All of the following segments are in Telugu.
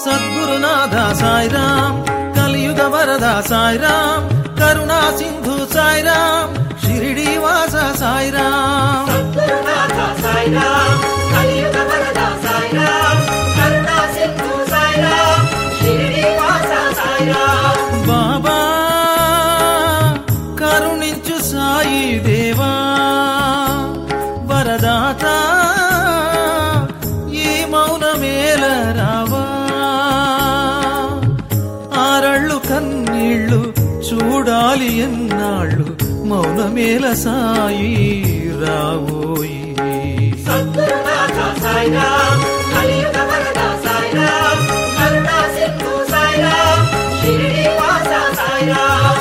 సద్గురునాథ సాయిరాం కలియుగ వరద సాయిరాం కరుణా సింధు సాయిరాం షిరిడి వాస సాయిరాం సద్గురునాథ సాయిరాం కలియుగ వరద సాయిరాం కరుణా సింధు సాయిరాం షిరిడి వాస సాయిరాం బాబా కరుణించు సాయి దేవా వరదాత ఈ మౌనమేల రావా ఆరళ్ళు కన్నీళ్ళు చూడాలి ఎన్నాళ్ళు మౌనమేల సాయి రావోయి సద్గురునాథ సాయిరాం కలియుగ వరద సాయిరాం కరుణా సింధు సాయిరాం షిరిడి వాస సాయిరాం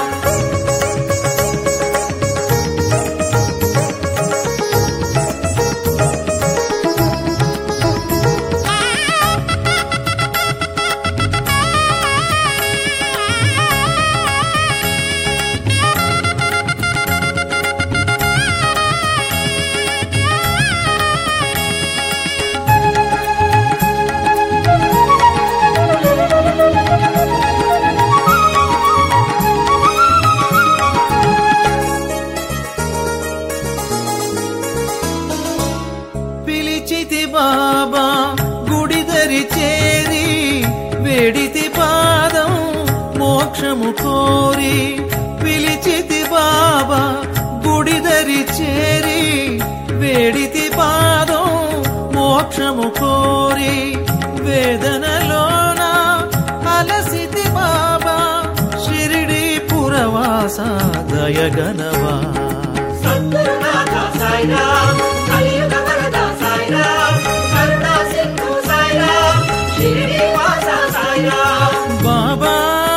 పిలిచితి బాబా గుడిదరి చేరి వేడితి పాదం మోక్షము కోరి పిలిచితి బాబా గుడిదరి చేరి వేడితి పాదం మోక్షము కోరి వేదనలోన అలసితి బాబా షిరిడి పురవాస దయగనవా సద్గురునాథ సాయిరాం కలియుగ వరద సాయిరాం కరుణా సింధు సాయిరాం షిరిడి వాస సాయిరాం బాబా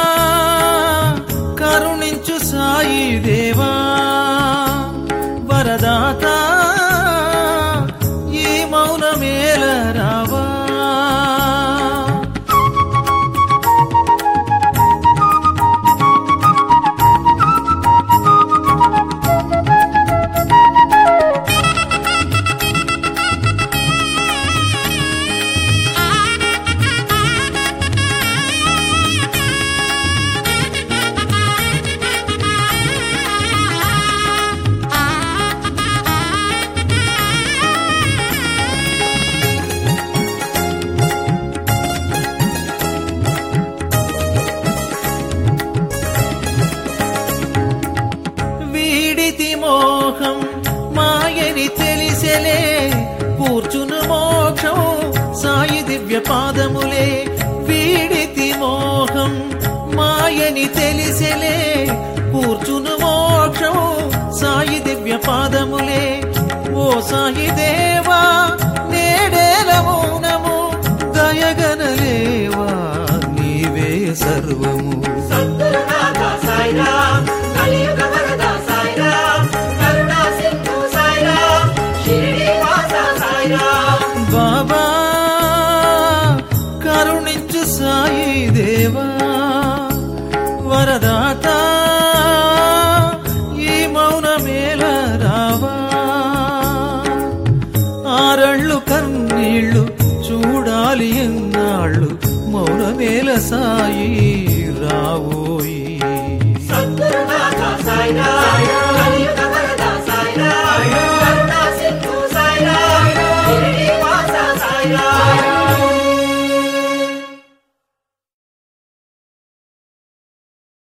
కరుణించు సాయి దేవా వరదాత ఈ మౌనమేల రావా వీడితి మోహం మాయని తెలిసెలే కూర్చును మోక్షం సాయి దివ్య పాదములే వీడితి మోహం మాయని తెలిసెలే కూర్చును మోక్షం సాయి దివ్య పాదములే ఓ సాయి దేవా నేడేల మౌనము దయగనలేవా నీవే సర్వము సద్గురునాథ సాయిరాం కలియుగ వరద సాయిరాం కరుణా సింధు సాయిరాం షిరిడి వాస సాయిరాం బాబా కరుణించు సాయి దేవా వరదాత ఈ మౌనమేల రావా ఆరళ్ళు కన్నీళ్ళు చూడాలి ఎన్నాళ్ళు మౌనమేల సాయి రావోయి సద్గురునాథ సాయిరాం కలియుగ వరద సాయిరాం కరుణా సింధు సాయిరాం షిరిడి వాస సాయిరాం